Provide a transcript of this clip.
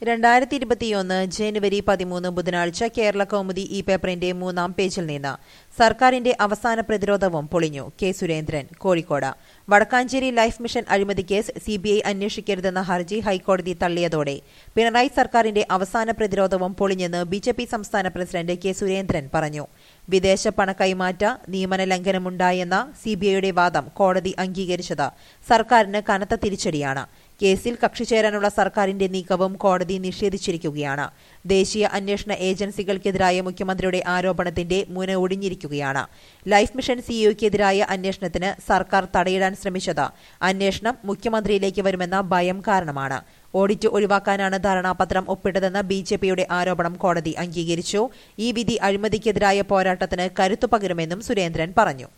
രണ്ടായിരത്തി ഇരുപത്തിയൊന്ന് ജനുവരി പതിമൂന്ന് ബുധനാഴ്ച കേരള കൗമുദി ഈ പേപ്പറിന്റെ മൂന്നാം പേജിൽ നിന്ന് സർക്കാരിന്റെ അവസാന പ്രതിരോധവും പൊളിഞ്ഞു K Surendran Kozhikode Wadakkanchery life mission അഴിമതി കേസ് സിബിഐ അന്വേഷിക്കരുതെന്ന ഹർജി ഹൈക്കോടതി തള്ളിയതോടെ പിണറായി സർക്കാരിന്റെ അവസാന പ്രതിരോധവും പൊളിഞ്ഞെന്ന് ബി ജെ പി സംസ്ഥാന പ്രസിഡന്റ് കെ സുരേന്ദ്രൻ പറഞ്ഞു വിദേശ പണ കൈമാറ്റ നിയമന ലംഘനമുണ്ടായെന്ന സിബിഐയുടെ വാദം കോടതി അംഗീകരിച്ചത് സർക്കാരിന് കനത്ത തിരിച്ചടിയാണ് കേസിൽ കക്ഷി ചേരാനുള്ള സർക്കാരിന്റെ നീക്കവും കോടതി നിഷേധിച്ചിരിക്കുകയാണ് ദേശീയ അന്വേഷണ ഏജൻസികൾക്കെതിരായ മുഖ്യമന്ത്രിയുടെ ആരോപണത്തിന്റെ മുന ഒടിഞ്ഞിരിക്കുകയാണ് ലൈഫ് മിഷൻ സിഇഒയ്ക്കെതിരായ അന്വേഷണത്തിന് സർക്കാർ തടയിടാൻ ശ്രമിച്ചത് അന്വേഷണം മുഖ്യമന്ത്രിയിലേക്ക് വരുമെന്ന ഭയം കാരണമാണ് ഓഡിറ്റ് ഒഴിവാക്കാനാണ് ധാരണാപത്രം ഒപ്പിട്ടതെന്ന ബി ജെ പിയുടെ ആരോപണം കോടതി അംഗീകരിച്ചു ഈ വിധി അഴിമതിക്കെതിരായ പോരാട്ടത്തിന് കരുത്തു പകരുമെന്നും സുരേന്ദ്രൻ പറഞ്ഞു